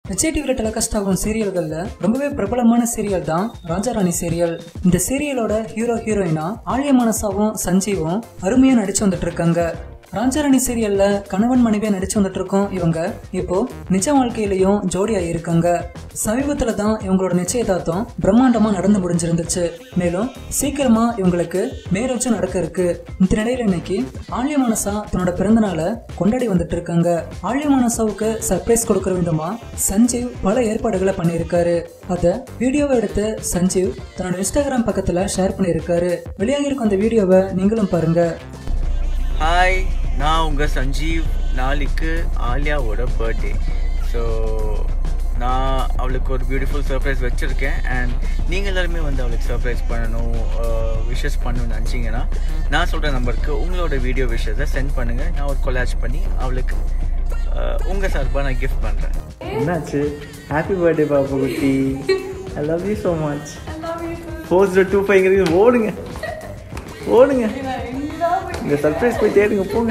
விஜய் டிவியில் டெலிகாஸ்ட் ஆகும் சீரியல்களில் ரொம்பவே பிரபலமான சீரியல் தான் ராஜாராணி சீரியல் இந்த சீரியலோட ஹீரோ ஹீரோயினா ஆழிய மனசாவும் சஞ்சீவும் அருமையாக நடிச்சு வந்துட்டு இருக்காங்க ராஜாராணி சீரியல்ல கணவன் மனைவியா நடிச்சு வந்துட்டு இருக்கோம் இவங்க இப்போ நிஜ வாழ்க்கையிலயும் ஜோடியா இருக்காங்க சமீபத்துல தான் இவங்களோட நிச்சயதார்த்தம் பிரம்மாண்டமா நடந்து முடிஞ்சிருந்துச்சு மேலும் சீக்கிரமா இவங்களுக்கு மேரேஜும் நடக்க இருக்கு இந்த நிலையில இன்னைக்கு ஆழிய மனசா தன்னோட பிறந்த நாளை கொண்டாடி வந்துட்டு இருக்காங்க ஆழிய மனசாவுக்கு சர்ப்ரைஸ் கொடுக்கற விதமா சஞ்சீவ் பல ஏற்பாடுகளை பண்ணியிருக்காரு அத வீடியோவை எடுத்து சஞ்சீவ் தன்னோட இன்ஸ்டாகிராம் பக்கத்துல ஷேர் பண்ணியிருக்காரு வெளியாகிருக்கும் அந்த வீடியோவை நீங்களும் பாருங்க ஹாய் நான் உங்கள் சஞ்சீவ் நாளைக்கு ஆலியாவோட பர்த்டே ஸோ நான் அவளுக்கு ஒரு பியூட்டிஃபுல் சர்ப்ரைஸ் வச்சுருக்கேன் அண்ட் நீங்கள் எல்லாருமே வந்து அவளுக்கு சர்ப்ரைஸ் பண்ணணும் விஷஸ் பண்ணணும்னு நினச்சிங்கன்னா நான் சொல்கிற நம்பருக்கு உங்களோட வீடியோ விஷஸை சென்ட் பண்ணுங்கள் நான் ஒரு கொலாஜ் பண்ணி அவளுக்கு உங்கள் சார்பாக நான் கிஃப்ட் பண்ணுறேன் என்னாச்சு ஹாப்பி பர்த்டே பாப்பா குட்டி I love you so much four zero two ஃபைவ்ங்கிறது ஓடுங்க ஓடுங்க இந்த சர்ப்ரைஸ் போய் தேடுங்க போங்க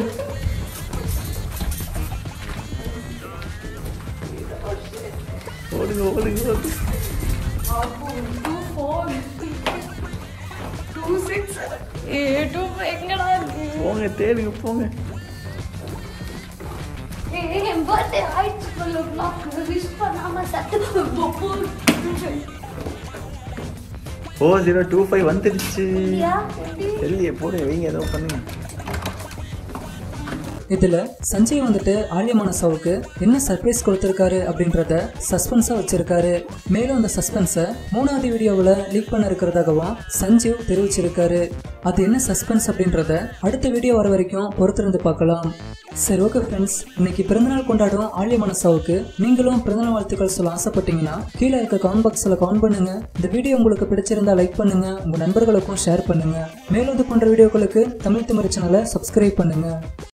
ஓடுங்க ஓடுங்க ஓடுங்க போங்க தேடுங்க போங்க என் பர்த்டே ஆயிடுச்சு டுவெல் ஓ கிளாக் விஷ் பண்ணாம சத்து ஃபோர் ஜீரோ டூ ஃபைவ் வந்துடுச்சு யா எப்படி தெரியலையே போடுங்க வைங்க ஏதோ பண்ணுங்க இதுல சஞ்சய் வந்துட்டு ஆலிய மனசாவுக்கு என்ன சர்ப்ரைஸ் கொடுத்திருக்காரு அப்படின்றத சஸ்பென்ஸா வச்சிருக்காரு மேலும் அந்த சஸ்பென்ஸை மூணாவது வீடியோவில் லீக் பண்ண இருக்கிறதாகவும் சஞ்சீவ் தெரிவிச்சிருக்காரு அது என்ன சஸ்பென்ஸ் அப்படின்றத அடுத்த வீடியோ வர வரைக்கும் பொறுத்திருந்து பார்க்கலாம் சரி ஓகே ஃப்ரெண்ட்ஸ் இன்னைக்கு பிறந்தநாள் கொண்டாடும் ஆலிய மனசாவுக்கு நீங்களும் பிறந்தநாள் வாழ்த்துக்கள் சொல்ல ஆசைப்பட்டீங்கன்னா கீழே இருக்க கமெண்ட் பாக்ஸில் கமெண்ட் பண்ணுங்க இந்த வீடியோ உங்களுக்கு பிடிச்சிருந்தா லைக் பண்ணுங்க உங்க நண்பர்களுக்கும் ஷேர் பண்ணுங்க மேலும் இது போன்ற வீடியோக்களுக்கு தமிழ் திமிரு சேனலை சப்ஸ்கிரைப் பண்ணுங்க